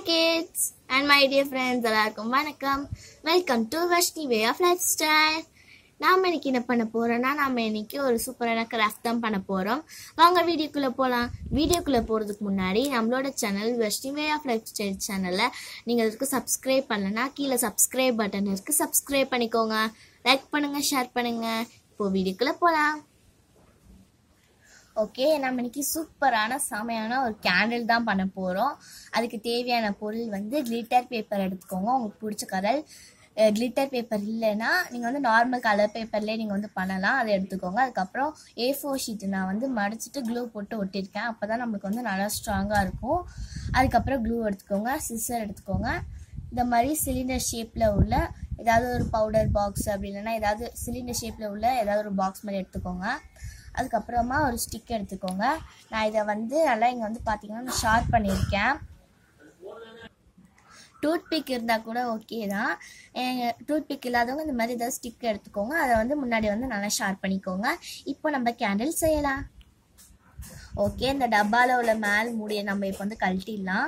kids and my dear friends எல்லாருக்கும் வணக்கம் welcome to Vashni way of lifestyle நாம் இன்னைக்கு என்ன பண்ண போகிறோம்னா நம்ம இன்னைக்கு ஒரு சூப்பரான கிராஃப்ட் தான் பண்ண போகிறோம் வாங்க வீடியோக்குள்ளே போகலாம் வீடியோக்குள்ளே போகிறதுக்கு முன்னாடி நம்மளோட channel Veshni way of lifestyle சேனலை நீங்கள் அதுக்கு சப்ஸ்கிரைப் பண்ணலன்னா கீழே சப்ஸ்கிரைப் பட்டன் இருக்குது சப்ஸ்கிரைப் பண்ணிக்கோங்க லைக் பண்ணுங்கள் ஷேர் பண்ணுங்கள் இப்போ வீடியோக்குள்ளே போகலாம் ஓகே நம்ம இன்னைக்கு சூப்பரான செமையான ஒரு கேண்டில் தான் பண்ண போகிறோம் அதுக்கு தேவையான பொருள் வந்து கிளிட்டர் பேப்பர் எடுத்துக்கோங்க உங்களுக்கு பிடிச்ச கலர் கிளிட்டர் பேப்பர் இல்லைன்னா நீங்கள் வந்து நார்மல் கலர் பேப்பர்லேயே நீங்கள் வந்து பண்ணலாம் அதை எடுத்துக்கோங்க அதுக்கப்புறம் ஏ ஃபோர் ஷீட்டு நான் வந்து மடிச்சிட்டு க்ளூ போட்டு ஒட்டியிருக்கேன் அப்போ தான் நம்மளுக்கு வந்து நல்லா ஸ்ட்ராங்காக இருக்கும் அதுக்கப்புறம் க்ளூ எடுத்துக்கோங்க சிசர் எடுத்துக்கோங்க இந்த மாதிரி சிலிண்டர் ஷேப்பில் உள்ள ஏதாவது ஒரு பவுடர் பாக்ஸ் அப்படி இல்லைன்னா ஏதாவது சிலிண்டர் ஷேப்பில் உள்ள ஏதாவது ஒரு பாக்ஸ் மாதிரி எடுத்துக்கோங்க அதுக்கப்புறமா ஒரு ஸ்டிக் எடுத்துக்கோங்க நான் இதை வந்து நல்லா இங்கே வந்து பார்த்தீங்கன்னா நான் ஷார்ப் பண்ணியிருக்கேன் டூத் பிக் இருந்தால் கூட ஓகே தான் டூத் பிக் இல்லாதவங்க இந்த மாதிரி ஏதாவது ஸ்டிக் எடுத்துக்கோங்க அதை வந்து முன்னாடி வந்து நல்லா ஷார்ப் பண்ணிக்கோங்க இப்போ நம்ம கேண்டில் செய்யலாம் ஓகே இந்த டப்பாவில் உள்ள மேல் மூடியை நம்ம இப்போ வந்து கழட்டிடலாம்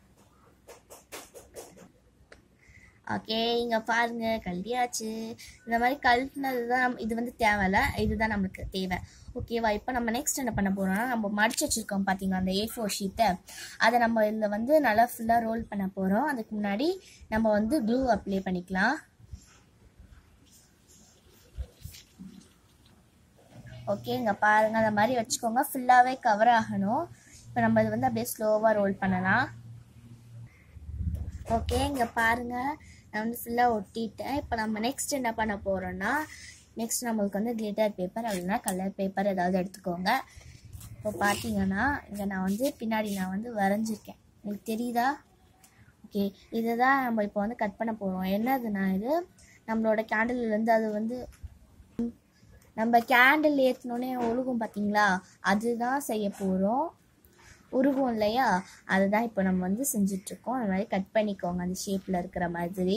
ஓகே இங்கே பாருங்க கழட்டியாச்சு இந்த மாதிரி கழட்டினது தான் நம்ம இது வந்து தேவையில்ல இதுதான் நம்மளுக்கு தேவை ஓகேவா இப்போ நம்ம நெக்ஸ்ட் என்ன பண்ண போகிறோம்னா நம்ம மடிச்சு வச்சுருக்கோம் பார்த்தீங்களா அந்த ஏ ஃபோர் ஷீட்டை அதை நம்ம இதில் வந்து நல்லா ஃபுல்லாக ரோல் பண்ண போகிறோம் அதுக்கு முன்னாடி நம்ம வந்து க்ளூ அப்ளை பண்ணிக்கலாம் ஓகே இங்கே பாருங்கள் அந்த மாதிரி வச்சுக்கோங்க ஃபுல்லாகவே கவர் ஆகணும் இப்போ நம்ம இது வந்து அப்படியே ஸ்லோவாக ரோல் பண்ணலாம் ஓகே இங்கே பாருங்கள் நான் வந்து ஃபுல்லாக ஒட்டிட்டேன் இப்போ நம்ம நெக்ஸ்ட் என்ன பண்ண போகிறோன்னா நெக்ஸ்ட் நம்மளுக்கு வந்து கிளிட்டர் பேப்பர் அப்படின்னா கலர் பேப்பர் ஏதாவது எடுத்துக்கோங்க இப்போ பார்த்தீங்கன்னா இங்கே நான் வந்து பின்னாடி நான் வந்து வரைஞ்சிருக்கேன் உங்களுக்கு தெரியுதா ஓகே இதை தான் நம்ம இப்போ வந்து கட் பண்ண போகிறோம் என்னதுன்னா இது நம்மளோட கேண்டில்லேருந்து அது வந்து நம்ம கேண்டில் ஏற்றினோடனே ஒழுகும் பார்த்தீங்களா அதுதான் செய்ய போகிறோம் உருகும் இல்லையா அதுதான் இப்போ நம்ம வந்து செஞ்சிட்ருக்கோம் அது மாதிரி கட் பண்ணிக்கோங்க அந்த ஷேப்பில் இருக்கிற மாதிரி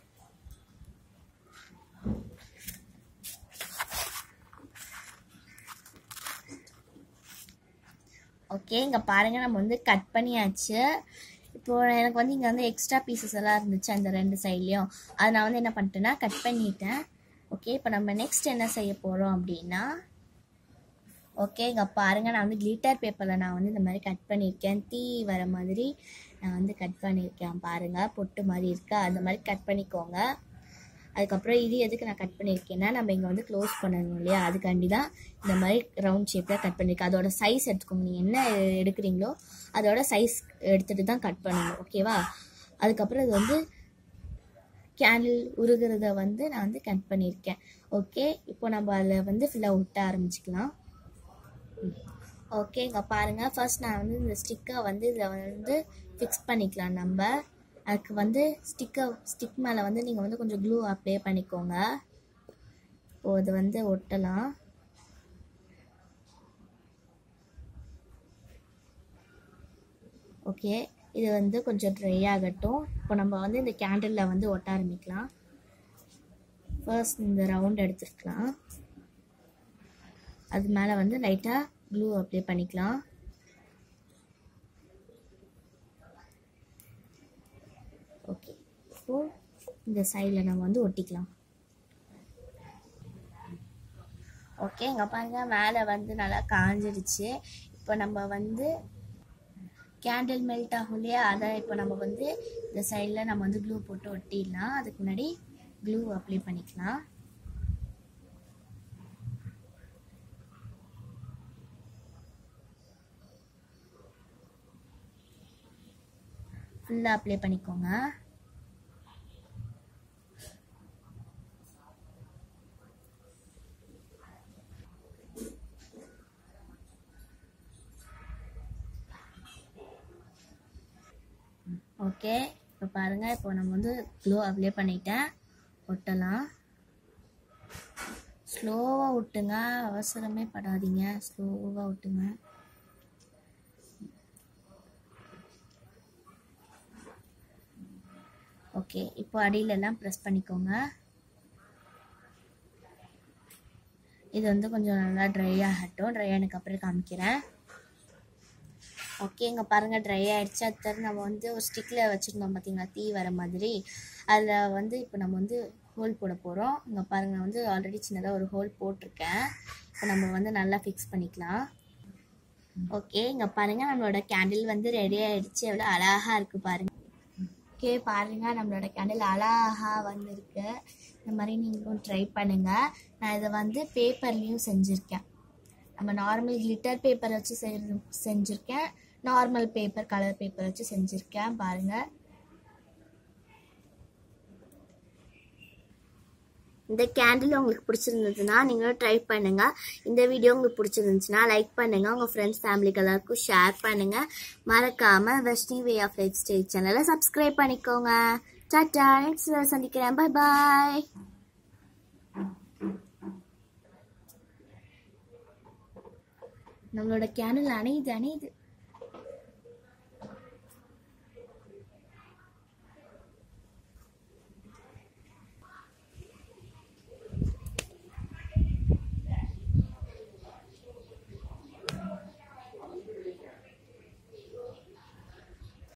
ஓகே இங்கே பாருங்கள் நம்ம வந்து கட் பண்ணியாச்சு இப்போ எனக்கு வந்து இங்கே வந்து எக்ஸ்ட்ரா பீசஸ் எல்லாம் இருந்துச்சு அந்த ரெண்டு சைட்லேயும் அதை நான் வந்து என்ன பண்ணிட்டேன்னா கட் பண்ணிட்டேன் ஓகே இப்போ நம்ம நெக்ஸ்ட் என்ன செய்ய போகிறோம் அப்படின்னா ஓகே இங்கே பாருங்கள் நான் வந்து கிளிட்டர் பேப்பரில் நான் வந்து இந்த மாதிரி கட் பண்ணியிருக்கேன் தீ வர மாதிரி நான் வந்து கட் பண்ணியிருக்கேன் பாருங்கள் பொட்டு மாதிரி இருக்கா அந்த மாதிரி கட் பண்ணிக்கோங்க அதுக்கப்புறம் இது எதுக்கு நான் கட் பண்ணியிருக்கேன்னா நம்ம இங்கே வந்து க்ளோஸ் பண்ணணும் இல்லையா அதுக்காண்டி தான் இந்த மாதிரி ரவுண்ட் ஷேப்பில் கட் பண்ணியிருக்கேன் அதோட சைஸ் எடுத்துக்கோங்க நீங்கள் என்ன எடுக்கிறீங்களோ அதோட சைஸ் எடுத்துகிட்டு தான் கட் பண்ணணும் ஓகேவா அதுக்கப்புறம் இது வந்து கேண்டில் உருகிறத வந்து நான் வந்து கட் பண்ணியிருக்கேன் ஓகே இப்போ நம்ம அதில் வந்து ஃபுல்லாக ஒட்ட ஆரம்பிச்சிக்கலாம் ஓகே இங்கே பாருங்கள் ஃபர்ஸ்ட் நான் வந்து இந்த ஸ்டிக்கை வந்து இதில் வந்து ஃபிக்ஸ் பண்ணிக்கலாம் நம்ம அதுக்கு வந்து ஸ்டிக்கை ஸ்டிக் மேலே வந்து நீங்கள் வந்து கொஞ்சம் க்ளூ அப்ளை பண்ணிக்கோங்க ஓ இது வந்து ஒட்டலாம் ஓகே இது வந்து கொஞ்சம் ட்ரை ஆகட்டும் இப்போ நம்ம வந்து இந்த கேண்டிலில் வந்து ஒட்ட ஆரம்பிக்கலாம் ஃபர்ஸ்ட் இந்த ரவுண்ட் எடுத்துருக்கலாம் அது மேலே வந்து லைட்டாக க்ளூ அப்ளை பண்ணிக்கலாம் ஓகே இப்போது இந்த சைடில் நம்ம வந்து ஒட்டிக்கலாம் ஓகே இங்கே பாருங்க மேலே வந்து நல்லா காஞ்சிடுச்சு இப்போ நம்ம வந்து கேண்டில் மெல்ட் ஆகும் இல்லையா அதை இப்போ நம்ம வந்து இந்த சைடில் நம்ம வந்து க்ளூ போட்டு ஒட்டிடலாம் அதுக்கு முன்னாடி க்ளூ அப்ளை பண்ணிக்கலாம் ஃபுல்லாக அப்ளை பண்ணிக்கோங்க ஓகே இப்போ பாருங்கள் இப்போ நம்ம வந்து க்ளோ அப்ளை பண்ணிட்டேன் ஒட்டலாம் ஸ்லோவாக விட்டுங்க அவசரமே படாதீங்க ஸ்லோவாக விட்டுங்க ஓகே இப்போ அடியிலெல்லாம் ப்ரெஸ் பண்ணிக்கோங்க இது வந்து கொஞ்சம் நல்லா ட்ரை ஆகட்டும் ட்ரை ஆனதுக்கு அப்புறம் காமிக்கிறேன் ஓகே இங்கே பாருங்கள் ட்ரை ஆயிடுச்சு அது நம்ம வந்து ஒரு ஸ்டிக்கில் வச்சுருந்தோம் பார்த்தீங்களா தீ வர மாதிரி அதில் வந்து இப்போ நம்ம வந்து ஹோல் போட போகிறோம் இங்கே பாருங்கள் நான் வந்து ஆல்ரெடி சின்னதாக ஒரு ஹோல் போட்டிருக்கேன் இப்போ நம்ம வந்து நல்லா ஃபிக்ஸ் பண்ணிக்கலாம் ஓகே இங்கே பாருங்கள் நம்மளோட கேண்டில் வந்து ரெடி ஆயிடுச்சு எவ்வளோ அழகாக இருக்குது பாருங்கள் ஓகே பாருங்க நம்மளோட கேண்டில் அழகா வந்திருக்கு இந்த மாதிரி நீங்களும் ட்ரை பண்ணுங்க நான் இதை வந்து பேப்பர்லேயும் செஞ்சுருக்கேன் நம்ம நார்மல் கிளிட்டர் பேப்பர் வச்சு செய்யறது செஞ்சுருக்கேன் நார்மல் பேப்பர் கலர் பேப்பர் வச்சு செஞ்சுருக்கேன் பாருங்க இந்த கேண்டில் உங்களுக்கு பிடிச்சிருந்ததுன்னா நீங்களும் ட்ரை பண்ணுங்க இந்த வீடியோ உங்களுக்கு பிடிச்சிருந்துச்சுன்னா லைக் பண்ணுங்க உங்க ஃப்ரெண்ட்ஸ் ஃபேமிலிக்கு எல்லாருக்கும் ஷேர் பண்ணுங்க மறக்காம வெஸ்டிங் வே ஆஃப் லைஃப் ஸ்டைல் சேனலை சப்ஸ்கிரைப் பண்ணிக்கோங்க டாட்டா நெக்ஸ்ட் சந்திக்கிறேன் பை பாய் நம்மளோட கேண்டில் அணையுது அணையுது